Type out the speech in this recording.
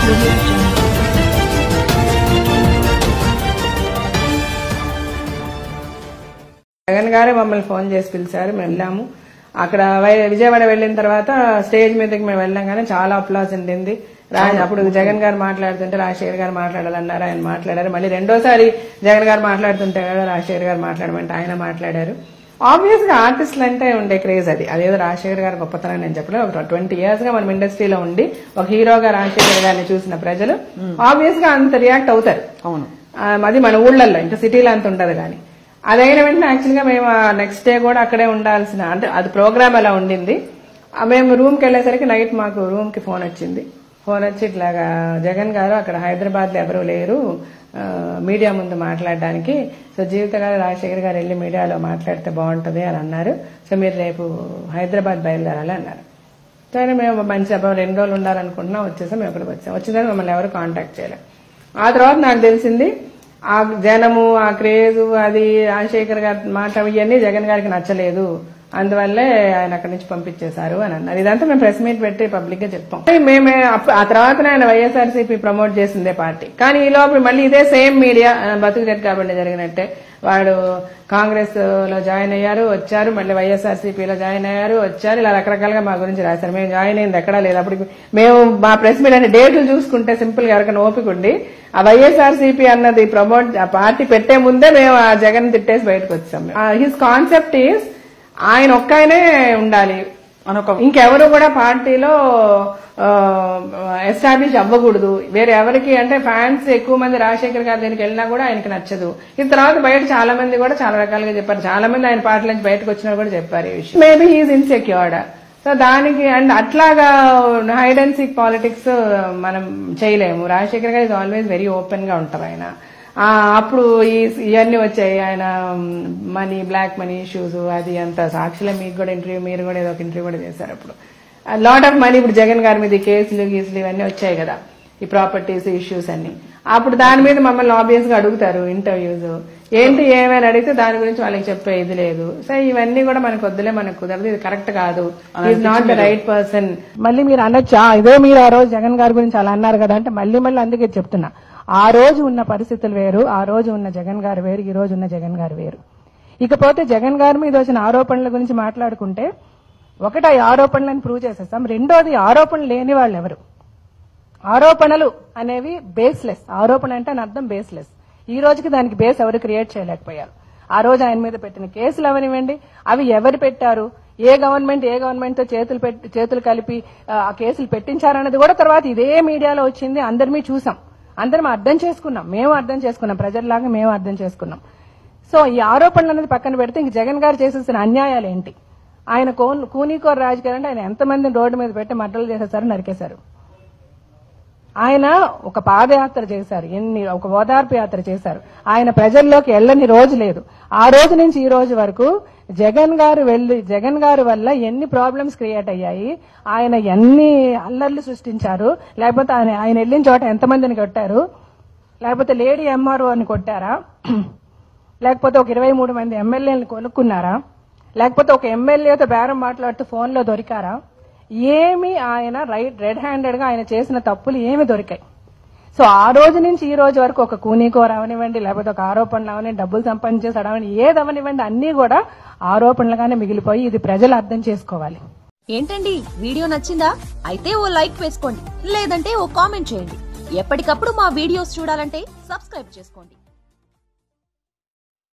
audio jungle. Jagan గారే మమ్మల్ని phone చేసి పిలిచారు మేము వెళ్ళాము అక్కడ వై- విజయవాడ వెళ్ళిన తర్వాత స్టేజ్ మీదకి మేము వెళ్ళాం కానీ చాలా అప్లాస్ ఉండింది రా- అప్పుడు జగన్ గారు మాట్లాడుతుంటే రాజశేఖర్ గారు మాట్లాడాలన్నారు ఆయన మాట్లాడారు మళ్ళీ రెండోసారి జగన్ గారు మాట్లాడుతుంటే కదా రాజశేఖర్ గారు మాట్లాడమంటే ఆయన మాట్లాడారు ఆబ్వియస్ గా ఆర్టిస్టులు అంటే ఉండే క్రేజ్ అది అదేదో రాజశేఖర్ గారు గొప్పతనం నేను చెప్పలేదు ఒక ట్వంటీ ఇయర్స్ గా మనం ఇండస్ట్రీలో ఉండి ఒక హీరోగా రాజశేఖర్ గారిని చూసిన ప్రజలు ఆబ్వియస్ గా అంత రియాక్ట్ అవుతారు అవును ఆ, అది మన ఊళ్ళల్లో ఇంకా సిటీలో అంత ఉండదు కానీ అదైన వెంటనే యాక్చువల్ గా మేము నెక్స్ట్ డే కూడా అక్కడే ఉండాల్సిన అంటే అది ప్రోగ్రామ్ అలా ఉండింది ఆ, మేము రూమ్ కి వెళ్ళేసరికి నైట్ మాకు రూమ్ కి ఫోన్ వచ్చింది ఫోన్ వచ్చి ఇట్లాగా జగన్ గారు అక్కడ హైదరాబాద్ లో ఎవరు లేరు ఆ, మీడియా ముందు మాట్లాడడానికి సో జీవిత గారు రాజశేఖర్ గారు వెళ్ళి మీడియాలో మాట్లాడితే బాగుంటది అని అన్నారు సో మీరు రేపు హైదరాబాద్ బయలుదేరాలి అన్నారు సరే మేము మంచి అబ్బాయి రెండు రోజులు ఉండాలనుకుంటున్నాం వచ్చేసాం మేము ఇక్కడికి వచ్చాం వచ్చిందని మమ్మల్ని ఎవరు కాంటాక్ట్ చేయలేదు ఆ తర్వాత నాకు తెలిసింది ఆ జనము ఆ క్రేజు అది రాజశేఖర్ గారి మాట ఇవన్నీ జగన్ గారికి నచ్చలేదు అందువల్లే ఆయన అక్కడి నుంచి పంపించేశారు అని అన్నారు ఇదంతా మేము ప్రెస్ మీట్ పెట్టి పబ్లిక్ గా చెప్తాం మేమే అప్ప- ఆ తర్వాత ఆయన వైఎస్ఆర్సీపీ ప్రమోట్ చేసిందే పార్టీ కానీ ఈ లోపల మళ్ళీ ఇదే సేమ్ మీడియా బతుకు జట్ కాబట్టి జరిగినట్టే వాడు కాంగ్రెస్ లో జాయిన్ అయ్యారు వచ్చారు మళ్ళీ వైఎస్ఆర్సీపీలో జాయిన్ అయ్యారు వచ్చారు ఇలా రకరకాలుగా మా గురించి రాశారు మేము జాయిన్ అయింది ఎక్కడా లేదు అప్పుడు మేము మా ప్రెస్ మీట్ అంటే డేట్లు చూసుకుంటే సింపుల్ గా ఎవరికైనా ఓపిక ఉండి ఆ వైఎస్ఆర్సీపీ అన్నది ప్రమోట్ ఆ పార్టీ పెట్టే ముందే మేము ఆ జగన్ తిట్టేసి బయటకు వచ్చాం హిస్ కాన్సెప్ట్ ఈస్ ఆయన ఒక్కనే ఉండాలి అనొక ఇంకెవరు కూడా పార్టీలో ఎస్టాబ్లిష్ అవ్వకూడదు వేరే ఎవరికి అంటే ఫ్యాన్స్ ఎక్కువ మంది రాజశేఖర్ గారి దగ్గరికి వెళ్ళినా కూడా ఆయనకి నచ్చదు ఈ తర్వాత బయట చాలా మంది కూడా చాలా రకాలుగా చెప్పారు చాలా మంది ఆయన పార్టీ నుంచి బయటకు వచ్చినా కూడా చెప్పారు ఈ విషయం మేబీ హీఈస్ ఇన్సెక్యూర్డ్ సో దానికి అండ్ అట్లాగా హైడ్ అండ్ సీక్ పాలిటిక్స్ మనం చేయలేము రాజశేఖర్ గారు ఇస్ ఆల్వేస్ వెరీ ఓపెన్ గా ఉంటారు ఆయన ఆ, అప్పుడు ఈ ఇవన్నీ వచ్చాయి ఆయన మనీ బ్లాక్ మనీ ఇష్యూస్ అది అంత సాక్షిలో మీకు కూడా ఇంటర్వ్యూ మీరు కూడా ఏదో ఒక ఇంటర్వ్యూ కూడా చేశారు అప్పుడు లాట్ ఆఫ్ మనీ ఇప్పుడు జగన్ గారి మీద ఈ కేసులు గీసులు ఇవన్నీ వచ్చాయి కదా ఈ ప్రాపర్టీస్ ఇష్యూస్ అన్ని అప్పుడు దాని మీద మమ్మల్ని ఆబ్వియస్ గా అడుగుతారు ఇంటర్వ్యూస్ ఏంటి ఏమైనా అడిగితే దాని గురించి వాళ్ళకి చెప్పే ఇది లేదు సో ఇవన్నీ కూడా మనకు వద్దులే మనకు కుదరదు ఇది కరెక్ట్ కాదు is not the right person మళ్ళీ మీరు అనొచ్చా ఇదే మీరు ఆ రోజు జగన్ గారి గురించి అలా అన్నారు కదా అంటే మళ్ళీ మళ్ళీ అందుకే చెప్తున్నా ఆ రోజు ఉన్న పరిస్థితులు వేరు ఆ రోజు ఉన్న జగన్ గారు వేరు ఈ రోజు ఉన్న జగన్ గారు వేరు ఇకపోతే జగన్ గారి మీద వచ్చిన ఆరోపణల గురించి మాట్లాడుకుంటే ఒకటి ఆ ఆరోపణలను ప్రూవ్ చేసేస్తాం రెండోది ఆరోపణలు లేని వాళ్ళు ఎవరు ఆరోపణలు అనేవి బేస్లెస్ ఆరోపణ అంటే అని అర్థం బేస్లెస్ ఈ రోజుకి దానికి బేస్ ఎవరు క్రియేట్ చేయలేకపోయారు ఆ రోజు ఆయన మీద పెట్టిన కేసులు అవనివ్వండి అవి ఎవరు పెట్టారు ఏ గవర్నమెంట్ ఏ గవర్నమెంట్ తో చేతులు పెట్టి చేతులు కలిపి ఆ, ఆ కేసులు పెట్టించారన్నది కూడా తర్వాత ఇదే మీడియాలో వచ్చింది అందరిమీ చూసాం అందరం అర్థం చేసుకున్నాం మేము అర్థం చేసుకున్నాం ప్రజల్లాగా మేము అర్థం చేసుకున్నాం సో ఈ ఆరోపణలు అనేది పక్కన పెడితే ఇంక జగన్ గారు చేసేసిన అన్యాయాలు ఏంటి ఆయన కోన్ కూనీకోర్ రాజకీయాలు అంటే ఆయన ఎంతమందిని రోడ్డు మీద పెట్టి మడ్డలు చేసేసారు నరికేశారు ఆయన ఒక పాదయాత్ర చేశారు ఎన్ని ఒక ఓదార్పు యాత్ర చేశారు ఆయన ప్రజల్లోకి వెళ్ళని రోజు లేదు ఆ రోజు నుంచి ఈ రోజు వరకు జగన్ గారు వెళ్ళి జగన్ గారి వల్ల ఎన్ని ప్రాబ్లమ్స్ క్రియేట్ అయ్యాయి ఆయన ఎన్ని అల్లర్లు సృష్టించారు లేకపోతే ఆయన ఆయన వెళ్ళిన చోట ఎంతమందిని కొట్టారు లేకపోతే లేడీ ఎంఆర్ఓ అని కొట్టారా లేకపోతే ఒక ఇరవై మూడు మంది ఎమ్మెల్యేలను కొనుక్కున్నారా లేకపోతే ఒక ఎమ్మెల్యేతో బేరం మాట్లాడుతూ ఫోన్లో దొరికారా ఏమి ఆయన రైట్ రెడ్ హ్యాండెడ్ గా ఆయన చేసిన తప్పులు ఏమి దొరికాయి సో ఆ రోజు నుంచి ఈ రోజు వరకు ఒక కూనీకోర అవనివ్వండి లేకపోతే ఒక ఆరోపణలు అవనివ్వండి డబ్బులు సంపాదించేసాడు అవనివ్వండి ఏది అవనివ్వండి అన్ని కూడా ఆరోపణలుగానే మిగిలిపోయి ఇది ప్రజలు అర్థం చేసుకోవాలి ఏంటండి వీడియో నచ్చిందా అయితే ఓ లైక్ వేసుకోండి లేదంటే ఓ కామెంట్ చేయండి ఎప్పటికప్పుడు మా వీడియోస్ చూడాలంటే సబ్స్క్రైబ్ చేసుకోండి